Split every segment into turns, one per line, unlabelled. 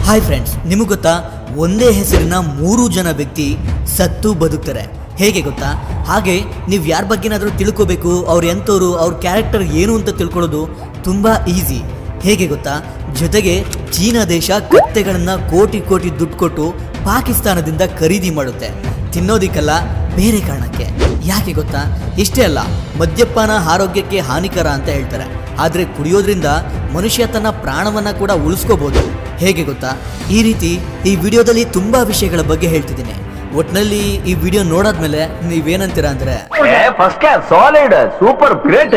hi friends ನಿಮಗೆ ಗೊತ್ತಾ ಒಂದೇ ಹೆಸರಿನ ಮೂರು ಜನ ವ್ಯಕ್ತಿ ಸತ್ತು ಬದುಕ್ತಾರೆ ಹೇಗೆ ಗೊತ್ತಾ ಹಾಗೆ ನೀವು ಯಾರ ಬಗ್ಗೆನಾದರೂ ತಿಳ್ಕೋಬೇಕು ಅವ್ರು ಎಂಥವ್ರು ಅವ್ರ ಕ್ಯಾರೆಕ್ಟರ್ ಏನು ಅಂತ ತಿಳ್ಕೊಳ್ಳೋದು ತುಂಬ ಈಸಿ ಹೇಗೆ ಗೊತ್ತಾ ಜೊತೆಗೆ ಚೀನಾ ದೇಶ ಕತ್ತೆಗಳನ್ನು ಕೋಟಿ ಕೋಟಿ ದುಡ್ಡು ಕೊಟ್ಟು ಪಾಕಿಸ್ತಾನದಿಂದ ಖರೀದಿ ಮಾಡುತ್ತೆ ತಿನ್ನೋದಿಕ್ಕಲ್ಲ ಬೇರೆ ಕಾರಣಕ್ಕೆ ಯಾಕೆ ಗೊತ್ತಾ ಇಷ್ಟೇ ಅಲ್ಲ ಮದ್ಯಪಾನ ಆರೋಗ್ಯಕ್ಕೆ ಹಾನಿಕರ ಅಂತ ಹೇಳ್ತಾರೆ ಆದರೆ ಕುಡಿಯೋದ್ರಿಂದ ಮನುಷ್ಯ ತನ್ನ ಪ್ರಾಣವನ್ನ ಕೂಡ ಉಳಿಸ್ಕೋಬಹುದು ಹೇಗೆ ಗೊತ್ತಾ ಈ ರೀತಿ ಈ ವಿಡಿಯೋದಲ್ಲಿ ತುಂಬಾ ವಿಷಯಗಳ ಬಗ್ಗೆ ಹೇಳ್ತಿದ್ದೀನಿ ಒಟ್ನಲ್ಲಿ ಈ ವಿಡಿಯೋ ನೋಡಾದ್ಮೇಲೆ ನೀವೇನಂತೀರಾ ಅಂದ್ರೆ
first class solid super great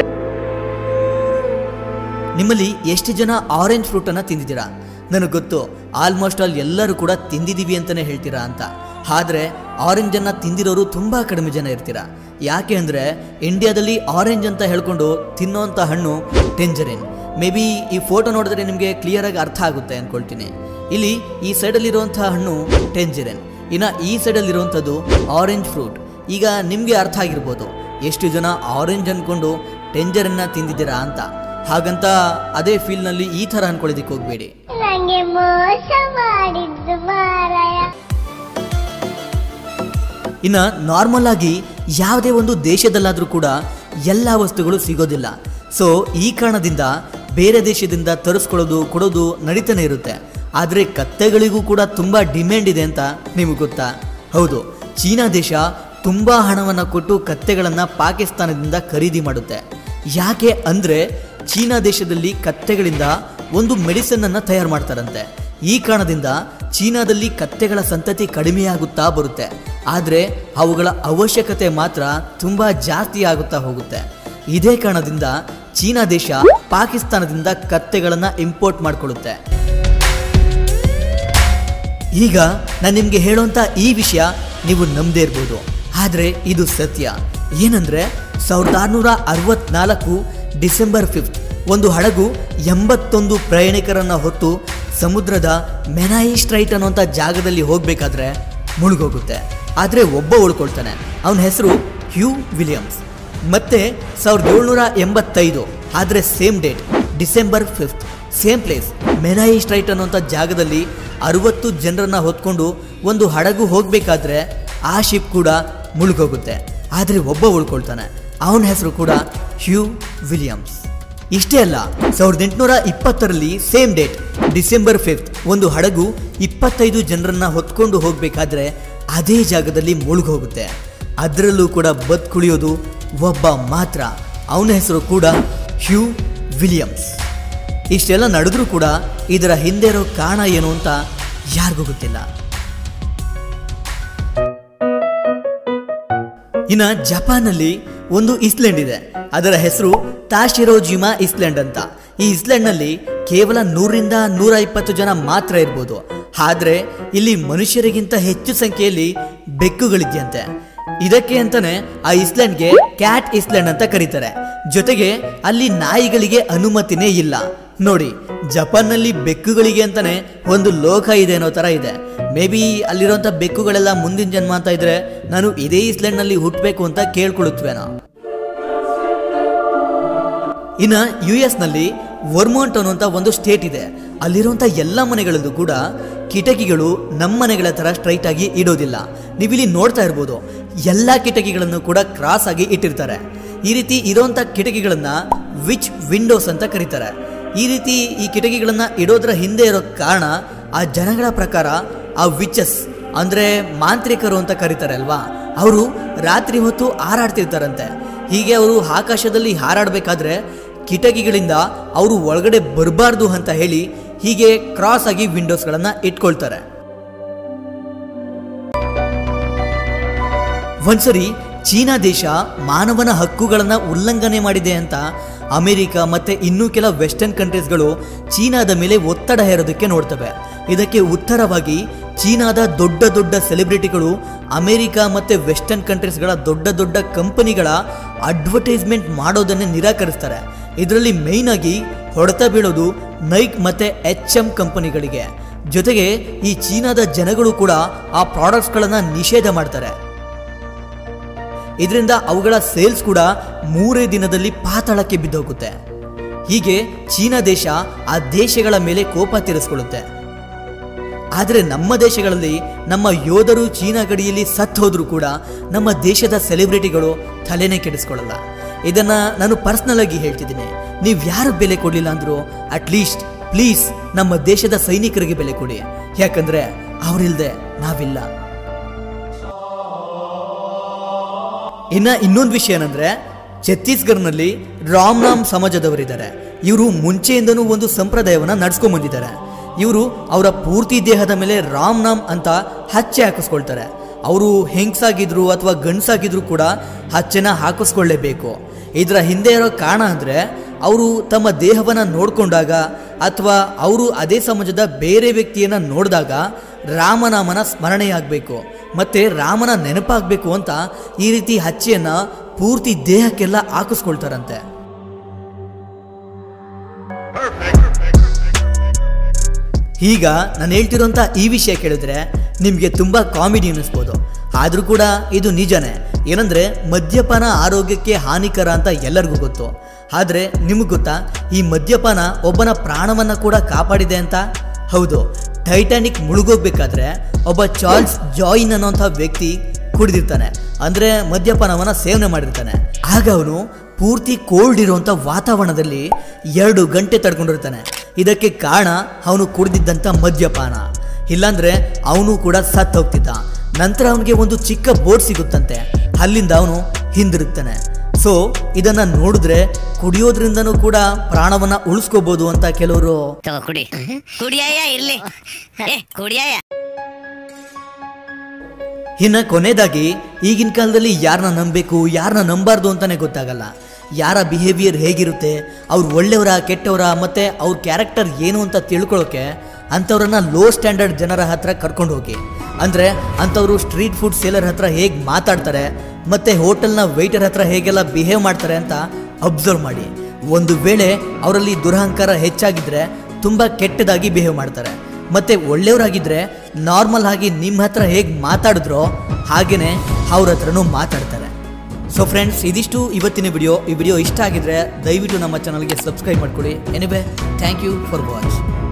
ನಿಮ್ಮಲ್ಲಿ ಎಷ್ಟು ಜನ ಆರೆಂಜ್ ಫ್ರೂಟ್ ಅನ್ನ ತಿಂದಿದ್ದೀರಾ ನನಗೆ ಗೊತ್ತು ಆಲ್ಮೋಸ್ಟ್ ಆಲ್ ಎಲ್ಲರೂ ಕೂಡ ತಿಂದಿದ್ದೀವಿ ಅಂತಾನೆ ಹೇಳ್ತೀರಾ ಅಂತ ಆದ್ರೆ ಆರೆಂಜ್ ಅನ್ನ ತಿಂದಿರೋರು ತುಂಬಾ ಕಡಿಮೆ ಜನ ಇರ್ತೀರಾ ಯಾಕೆ ಅಂದ್ರೆ ಇಂಡಿಯಾದಲ್ಲಿ ಆರೆಂಜ್ ಅಂತ ಹೇಳ್ಕೊಂಡು ತಿನ್ನೋಂಥ ಹಣ್ಣು ಟೆಂಜರಿನ್ ಮೇ ಬಿ ಈ ಫೋಟೋ ನೋಡಿದ್ರೆ ನಿಮಗೆ ಕ್ಲಿಯರ್ ಆಗಿ ಅರ್ಥ ಆಗುತ್ತೆ ಅನ್ಕೊಳ್ತೀನಿ ಇಲ್ಲಿ ಈ ಸೈಡಲ್ಲಿರುವಂತಹ ಹಣ್ಣು ಟೆಂಜರಿನ್ ಇನ್ನು ಈ ಸೈಡಲ್ಲಿರುವಂಥದ್ದು ಆರೆಂಜ್ ಫ್ರೂಟ್ ಈಗ ನಿಮಗೆ ಅರ್ಥ ಆಗಿರ್ಬೋದು ಎಷ್ಟು ಜನ ಆರೆಂಜ್ ಅನ್ಕೊಂಡು ಟೆಂಜರನ್ನ ತಿಂದಿದ್ದೀರಾ ಅಂತ ಹಾಗಂತ ಅದೇ ಫೀಲ್ನಲ್ಲಿ ಈ ಥರ ಅನ್ಕೊಳ್ಳೋದಕ್ಕೆ ಹೋಗ್ಬೇಡಿ
ನಂಗೆ ಮೋಸ ಮಾಡಿದ್ದು ಮಾರಾಯ
ಇನ್ನ ನಾರ್ಮಲ್ ಆಗಿ ಯಾವುದೇ ಒಂದು ದೇಶದಲ್ಲಾದರೂ ಕೂಡ ಎಲ್ಲ ವಸ್ತುಗಳು ಸಿಗೋದಿಲ್ಲ ಸೊ ಈ ಕಾರಣದಿಂದ ಬೇರೆ ದೇಶದಿಂದ ತರಿಸ್ಕೊಳ್ಳೋದು ಕೊಡೋದು ನಡೀತಾನೆ ಇರುತ್ತೆ ಆದರೆ ಕತ್ತೆಗಳಿಗೂ ಕೂಡ ತುಂಬ ಡಿಮ್ಯಾಂಡ್ ಇದೆ ಅಂತ ನಿಮಗೆ ಗೊತ್ತಾ ಹೌದು ಚೀನಾ ದೇಶ ತುಂಬ ಹಣವನ್ನು ಕೊಟ್ಟು ಕತ್ತೆಗಳನ್ನು ಪಾಕಿಸ್ತಾನದಿಂದ ಖರೀದಿ ಮಾಡುತ್ತೆ ಯಾಕೆ ಅಂದರೆ ಚೀನಾ ದೇಶದಲ್ಲಿ ಕತ್ತೆಗಳಿಂದ ಒಂದು ಮೆಡಿಸಿನ್ ಅನ್ನ ತಯಾರು ಮಾಡ್ತಾರಂತೆ ಈ ಕಾರಣದಿಂದ ಚೀನಾದಲ್ಲಿ ಕತ್ತೆಗಳ ಸಂತತಿ ಕಡಿಮೆಯಾಗುತ್ತಾ ಬರುತ್ತೆ ಆದರೆ ಅವುಗಳ ಅವಶ್ಯಕತೆ ಮಾತ್ರ ತುಂಬ ಜಾಸ್ತಿ ಆಗುತ್ತಾ ಹೋಗುತ್ತೆ ಇದೇ ಕಾರಣದಿಂದ ಚೀನಾ ದೇಶ ಪಾಕಿಸ್ತಾನದಿಂದ ಕತ್ತೆಗಳನ್ನು ಇಂಪೋರ್ಟ್ ಮಾಡಿಕೊಳ್ಳುತ್ತೆ ಈಗ ನಾನು ನಿಮಗೆ ಹೇಳೋಂಥ ಈ ವಿಷಯ ನೀವು ನಂಬದೇ ಇರ್ಬೋದು ಆದರೆ ಇದು ಸತ್ಯ ಏನಂದ್ರೆ ಸಾವಿರದ ಆರುನೂರ ಅರವತ್ನಾಲ್ಕು ಡಿಸೆಂಬರ್ ಫಿಫ್ತ್ ಒಂದು ಹಡಗು ಎಂಬತ್ತೊಂದು ಪ್ರಯಾಣಿಕರನ್ನ ಹೊತ್ತು ಸಮುದ್ರದ ಮೆನಾಯಿ ಸ್ಟ್ರೈಟ್ ಅನ್ನುವಂಥ ಜಾಗದಲ್ಲಿ ಹೋಗಬೇಕಾದ್ರೆ ಮುಳುಗೋಗುತ್ತೆ ಆದರೆ ಒಬ್ಬ ಉಳ್ಕೊಳ್ತಾನೆ ಅವನ ಹೆಸರು ಹ್ಯೂ ವಿಲಿಯಮ್ಸ್ ಮತ್ತೆ ಸಾವಿರದ ಏಳ್ನೂರ ಎಂಬತ್ತೈದು ಆದರೆ same date December fifth same place Menai strait ಅನ್ನುವಂಥ ಜಾಗದಲ್ಲಿ ಅರವತ್ತು ಜನರನ್ನ ಹೊತ್ಕೊಂಡು ಒಂದು ಹಡಗು ಹೋಗಬೇಕಾದ್ರೆ ಆ ಶಿಪ್ ಕೂಡ ಮುಳುಗೋಗುತ್ತೆ ಆದರೆ ಒಬ್ಬ ಉಳ್ಕೊಳ್ತಾನೆ ಅವನ ಹೆಸರು ಕೂಡ ಹ್ಯೂ ವಿಲಿಯಮ್ಸ್ ಇಷ್ಟೇ ಅಲ್ಲ ಸಾವಿರದ ಎಂಟುನೂರ ಇಪ್ಪತ್ತರಲ್ಲಿ ಸೇಮ್ ಡೇಟ್ ಡಿಸೆಂಬರ್ ಫಿಫ್ತ್ ಒಂದು ಹಡಗು ಇಪ್ಪತ್ತೈದು ಜನರನ್ನ ಹೊತ್ಕೊಂಡು ಹೋಗಬೇಕಾದ್ರೆ ಅದೇ ಜಾಗದಲ್ಲಿ ಮುಳುಗೋಗುತ್ತೆ ಅದರಲ್ಲೂ ಕೂಡ ಬದುಕುಳಿಯೋದು ಒಬ್ಬ ಮಾತ್ರ ಅವನ ಹೆಸರು ಕೂಡ ಹ್ಯೂ ವಿಲಿಯಮ್ಸ್ ಇಷ್ಟೆಲ್ಲ ನಡೆದ್ರೂ ಕೂಡ ಇದರ ಹಿಂದೆ ಇರೋ ಕಾರಣ ಏನು ಅಂತ ಯಾರಿಗೂ ಗೊತ್ತಿಲ್ಲ ಇನ್ನ ಜಪಾನ್ನಲ್ಲಿ ಒಂದು ಇಸ್ಲೆಂಡ್ ಇದೆ ಅದರ ಹೆಸರು ತಾಶಿರೋಜಿಮಾ ಇಸ್ಲೆಂಡ್ ಅಂತ ಈ ಇಸ್ಲೆಂಡ್ನಲ್ಲಿ ಕೇವಲ ನೂರಿಂದ ನೂರ ಇಪ್ಪತ್ತು ಜನ ಮಾತ್ರ ಇರ್ಬೋದು ಆದ್ರೆ ಇಲ್ಲಿ ಮನುಷ್ಯರಿಗಿಂತ ಹೆಚ್ಚು ಸಂಖ್ಯೆಯಲ್ಲಿ ಬೆಕ್ಕುಗಳಿದ್ಯಂತೆ ಇದಕ್ಕೆ ಅಂತಾನೆ ಆ ಇಸ್ಲೆಂಡ್ಗೆ ಕ್ಯಾಟ್ ಇಸ್ಲೆಂಡ್ ಅಂತ ಕರೀತಾರೆ ಜೊತೆಗೆ ಅಲ್ಲಿ ನಾಯಿಗಳಿಗೆ ಅನುಮತಿನೇ ಇಲ್ಲ ನೋಡಿ ಜಪಾನ್ನಲ್ಲಿ ಬೆಕ್ಕುಗಳಿಗೆ ಅಂತಾನೆ ಒಂದು ಲೋಕ ಇದೆ ಅನ್ನೋ ತರ ಇದೆ ಮೇ ಬಿ ಅಲ್ಲಿರುವಂತ ಬೆಕ್ಕುಗಳೆಲ್ಲ ಮುಂದಿನ ಜನ್ಮ ಅಂತ ಇದ್ರೆ ನಾನು ಇದೇ ಇಸ್ಲೆಂಡ್ನಲ್ಲಿ ಹುಟ್ಟಬೇಕು ಅಂತ ಕೇಳ್ಕೊಳ್ಳುತ್ತೇನೋ ಇನ್ನ ಯು ಎಸ್ ನಲ್ಲಿ ವರ್ಮೋಂಟ್ ಅನ್ನುವಂಥ ಒಂದು ಸ್ಟೇಟ್ ಇದೆ ಅಲ್ಲಿರುವಂಥ ಎಲ್ಲ ಮನೆಗಳಲ್ಲೂ ಕೂಡ ಕಿಟಕಿಗಳು ನಮ್ಮ ಮನೆಗಳ ಥರ ಸ್ಟ್ರೈಟ್ ಆಗಿ ಇಡೋದಿಲ್ಲ ನೀವಿಲ್ಲಿ ನೋಡ್ತಾ ಇರ್ಬೋದು ಎಲ್ಲ ಕಿಟಕಿಗಳನ್ನು ಕೂಡ ಕ್ರಾಸ್ ಆಗಿ ಇಟ್ಟಿರ್ತಾರೆ ಈ ರೀತಿ ಇರೋಂಥ ಕಿಟಕಿಗಳನ್ನ ವಿಚ್ ವಿಂಡೋಸ್ ಅಂತ ಕರೀತಾರೆ ಈ ರೀತಿ ಈ ಕಿಟಕಿಗಳನ್ನ ಇಡೋದ್ರ ಹಿಂದೆ ಇರೋ ಕಾರಣ ಆ ಜನಗಳ ಪ್ರಕಾರ ಆ ವಿಚಸ್ ಅಂದ್ರೆ ಮಾಂತ್ರಿಕರು ಅಂತ ಕರೀತಾರೆ ಅಲ್ವಾ ಅವರು ರಾತ್ರಿ ಹೊತ್ತು ಹಾರಾಡ್ತಿರ್ತಾರಂತೆ ಹೀಗೆ ಅವರು ಆಕಾಶದಲ್ಲಿ ಹಾರಾಡಬೇಕಾದ್ರೆ ಕಿಟಕಿಗಳಿಂದ ಅವರು ಒಳಗಡೆ ಬರಬಾರ್ದು ಅಂತ ಹೇಳಿ ಹೀಗೆ ಕ್ರಾಸ್ ಆಗಿ ವಿಂಡೋಸ್ಗಳನ್ನ ಇಟ್ಕೊಳ್ತಾರೆ ಒಂದ್ಸರಿ ಚೀನಾ ದೇಶ ಮಾನವನ ಹಕ್ಕುಗಳನ್ನ ಉಲ್ಲಂಘನೆ ಮಾಡಿದೆ ಅಂತ ಅಮೆರಿಕ ಮತ್ತೆ ಇನ್ನೂ ಕೆಲ ವೆಸ್ಟರ್ನ್ ಕಂಟ್ರೀಸ್ಗಳು ಚೀನಾದ ಮೇಲೆ ಒತ್ತಡ ಹೇರೋದಕ್ಕೆ ನೋಡ್ತವೆ ಇದಕ್ಕೆ ಉತ್ತರವಾಗಿ ಚೀನಾದ ದೊಡ್ಡ ದೊಡ್ಡ ಸೆಲೆಬ್ರಿಟಿಗಳು ಅಮೆರಿಕ ಮತ್ತೆ ವೆಸ್ಟರ್ನ್ ಕಂಟ್ರೀಸ್ಗಳ ದೊಡ್ಡ ದೊಡ್ಡ ಕಂಪನಿಗಳ ಅಡ್ವರ್ಟೈಸ್ಮೆಂಟ್ ಮಾಡೋದನ್ನೇ ನಿರಾಕರಿಸ್ತಾರೆ ಇದರಲ್ಲಿ ಮೇಯ್ನ್ ಆಗಿ ಹೊಡೆತ ಬೀಳೋದು ನೈಕ್ ಮತ್ತೆ ಎಚ್ ಎಂ ಕಂಪನಿಗಳಿಗೆ ಜೊತೆಗೆ ಈ ಚೀನಾದ ಜನಗಳು ಕೂಡ ಆ ಪ್ರಾಡಕ್ಟ್ಸ್ಗಳನ್ನ ನಿಷೇಧ ಮಾಡ್ತಾರೆ ಇದರಿಂದ ಅವುಗಳ ಸೇಲ್ಸ್ ಕೂಡ ಮೂರೇ ದಿನದಲ್ಲಿ ಪಾತಾಳಕ್ಕೆ ಬಿದ್ದೋಗುತ್ತೆ ಹೀಗೆ ಚೀನಾ ದೇಶ ಆ ದೇಶಗಳ ಮೇಲೆ ಕೋಪ ತೀರಿಸ್ಕೊಳ್ಳುತ್ತೆ ಆದರೆ ನಮ್ಮ ದೇಶಗಳಲ್ಲಿ ನಮ್ಮ ಯೋಧರು ಚೀನಾ ಗಡಿಯಲ್ಲಿ ಸತ್ತು ಹೋದ್ರೂ ಕೂಡ ನಮ್ಮ ದೇಶದ ಸೆಲೆಬ್ರಿಟಿಗಳು ತಲೆನೇ ಕೆಡಿಸ್ಕೊಳ್ಳಲ್ಲ ಇದನ್ನ ನಾನು ಪರ್ಸ್ನಲ್ ಆಗಿ ಹೇಳ್ತಿದ್ದೀನಿ ನೀವು ಯಾರು ಬೆಲೆ ಕೊಡಲಿಲ್ಲ ಅಂದ್ರು ಅಟ್ಲೀಸ್ಟ್ ಪ್ಲೀಸ್ ನಮ್ಮ ದೇಶದ ಸೈನಿಕರಿಗೆ ಬೆಲೆ ಕೊಡಿ ಯಾಕಂದ್ರೆ ಅವರಿಲ್ದೆ ನಾವಿಲ್ಲ ಇನ್ನ ಇನ್ನೊಂದು ವಿಷಯ ಏನಂದ್ರೆ ಛತ್ತೀಸ್ಗಢನಲ್ಲಿ ರಾಮ್ನಾಮ್ ಸಮಾಜದವರಿದ್ದಾರೆ ಇವರು ಮುಂಚೆಯಿಂದನೂ ಒಂದು ಸಂಪ್ರದಾಯವನ್ನ ನಡ್ಸ್ಕೊಂಡ್ ಬಂದಿದ್ದಾರೆ ಇವರು ಅವರ ಪೂರ್ತಿ ದೇಹದ ಮೇಲೆ ರಾಮ್ನಾಮ್ ಅಂತ ಹಚ್ಚೆ ಹಾಕಿಸ್ಕೊಳ್ತಾರೆ ಅವರು ಹೆಂಗ್ಸಾಗಿದ್ರು ಅಥವಾ ಗಂಡ್ಸಾಗಿದ್ರು ಕೂಡ ಹಚ್ಚೆನ ಹಾಕಿಸ್ಕೊಳ್ಳೇಬೇಕು ಇದರ ಹಿಂದೆ ಇರೋ ಕಾರಣ ಅಂದ್ರೆ ಅವರು ತಮ್ಮ ದೇಹವನ್ನ ನೋಡ್ಕೊಂಡಾಗ ಅಥವಾ ಅವರು ಅದೇ ಸಮಾಜದ ಬೇರೆ ವ್ಯಕ್ತಿಯನ್ನ ನೋಡಿದಾಗ ರಾಮನಾಮನ ಸ್ಮರಣೆಯಾಗಬೇಕು ಮತ್ತೆ ರಾಮನ ನೆನಪಾಗಬೇಕು ಅಂತ ಈ ರೀತಿ ಹಚ್ಚೆಯನ್ನ ಪೂರ್ತಿ ದೇಹಕ್ಕೆಲ್ಲ ಹಾಕಿಸ್ಕೊಳ್ತಾರಂತೆ ಈಗ ನಾನು ಹೇಳ್ತಿರೋಂಥ ಈ ವಿಷಯ ಕೇಳಿದ್ರೆ ನಿಮಗೆ ತುಂಬ ಕಾಮಿಡಿ ಅನ್ನಿಸ್ಬೋದು ಆದರೂ ಕೂಡ ಇದು ನಿಜನೇ ಏನಂದ್ರೆ ಮದ್ಯಪಾನ ಆರೋಗ್ಯಕ್ಕೆ ಹಾನಿಕರ ಅಂತ ಎಲ್ಲರಿಗೂ ಗೊತ್ತು ಆದರೆ ನಿಮಗೆ ಗೊತ್ತಾ ಈ ಮದ್ಯಪಾನ ಒಬ್ಬನ ಪ್ರಾಣವನ್ನ ಕೂಡ ಕಾಪಾಡಿದೆ ಅಂತ ಹೌದು ಟೈಟಾನಿಕ್ ಮುಳುಗೋಗ್ಬೇಕಾದ್ರೆ ಒಬ್ಬ ಚಾರ್ಲ್ಸ್ ಜಾಯಿನ್ ಅನ್ನೋಂಥ ವ್ಯಕ್ತಿ ಕುಡಿದಿರ್ತಾನೆ ಅಂದ್ರೆ ಮದ್ಯಪಾನವನ್ನ ಸೇವನೆ ಮಾಡಿರ್ತಾನೆ ಆಗ ಅವನು ಪೂರ್ತಿ ಕೋಲ್ಡ್ ಇರುವಂತ ವಾತಾವರಣದಲ್ಲಿ ಎರಡು ಗಂಟೆ ತಡ್ಕೊಂಡಿರ್ತಾನೆ ಇದಕ್ಕೆ ಕಾರಣ ಅವನು ಕುಡಿದಿದ್ದಂಥ ಮದ್ಯಪಾನ ಇಲ್ಲಾಂದ್ರೆ ಅವನು ಕೂಡ ಸತ್ತು ಹೋಗ್ತಿದ್ದ ನಂತರ ಅವನಿಗೆ ಒಂದು ಚಿಕ್ಕ ಬೋರ್ಡ್ ಸಿಗುತ್ತಂತೆ ಅಲ್ಲಿಂದ ಅವನು ಹಿಂದಿರುಗ್ತಾನೆ ಸೊ ಇದನ್ನ ನೋಡಿದ್ರೆ ಕುಡಿಯೋದ್ರಿಂದನೂ ಕೂಡ ಪ್ರಾಣವನ್ನ ಉಳಿಸ್ಕೋಬಹುದು ಅಂತ ಕೆಲವರು
ತಗೋ ಕುಡಿ ಕುಡಿಯಾಯ ಇರ್ಲಿ ಏ ಕುಡಿಯಾಯ
ಇನ್ನ ಕೊನೆಯದಾಗಿ ಈಗಿನ ಕಾಲದಲ್ಲಿ ಯಾರನ್ನ ನಂಬಬೇಕು ಯಾರನ್ನ ನಂಬಾರ್ದು ಅಂತಾನೆ ಗೊತ್ತಾಗಲ್ಲ ಯಾರ ಬಿಹೇವಿಯರ್ ಹೇಗಿರುತ್ತೆ ಅವ್ರು ಒಳ್ಳೆಯವರ ಕೆಟ್ಟವರ ಮತ್ತೆ ಅವ್ರ ಕ್ಯಾರೆಕ್ಟರ್ ಏನು ಅಂತ ತಿಳ್ಕೊಳ್ಳೋಕೆ ಅಂಥವ್ರನ್ನ ಲೋ ಸ್ಟ್ಯಾಂಡರ್ಡ್ ಜನರ ಹತ್ರ ಕರ್ಕೊಂಡು ಹೋಗಿ ಅಂದರೆ ಅಂಥವ್ರು ಸ್ಟ್ರೀಟ್ ಫುಡ್ ಸೇಲರ್ ಹತ್ರ ಹೇಗೆ ಮಾತಾಡ್ತಾರೆ ಮತ್ತೆ ಹೋಟೆಲ್ನ ವೆಯ್ಟರ್ ಹತ್ರ ಹೇಗೆಲ್ಲ ಬಿಹೇವ್ ಮಾಡ್ತಾರೆ ಅಂತ ಅಬ್ಸರ್ವ್ ಮಾಡಿ ಒಂದು ವೇಳೆ ಅವರಲ್ಲಿ ದುರಹಂಕಾರ ಹೆಚ್ಚಾಗಿದ್ರೆ ತುಂಬ ಕೆಟ್ಟದಾಗಿ ಬಿಹೇವ್ ಮಾಡ್ತಾರೆ ಮತ್ತೆ ಒಳ್ಳೆಯವರಾಗಿದ್ರೆ ನಾರ್ಮಲ್ ಆಗಿ ನಿಮ್ಮ ಹತ್ರ ಹೇಗೆ ಮಾತಾಡಿದ್ರೋ ಹಾಗೇನೆ ಅವ್ರ ಹತ್ರನೂ ಮಾತಾಡ್ತಾರೆ ಸೊ ಫ್ರೆಂಡ್ಸ್ ಇದಿಷ್ಟು ಇವತ್ತಿನ ವಿಡಿಯೋ ಈ ವಿಡಿಯೋ ಇಷ್ಟ ಆಗಿದ್ರೆ ದಯವಿಟ್ಟು ನಮ್ಮ ಚಾನಲ್ಗೆ ಸಬ್ಸ್ಕ್ರೈಬ್ ಮಾಡ್ಕೊಳ್ಳಿ anyway thank you for watch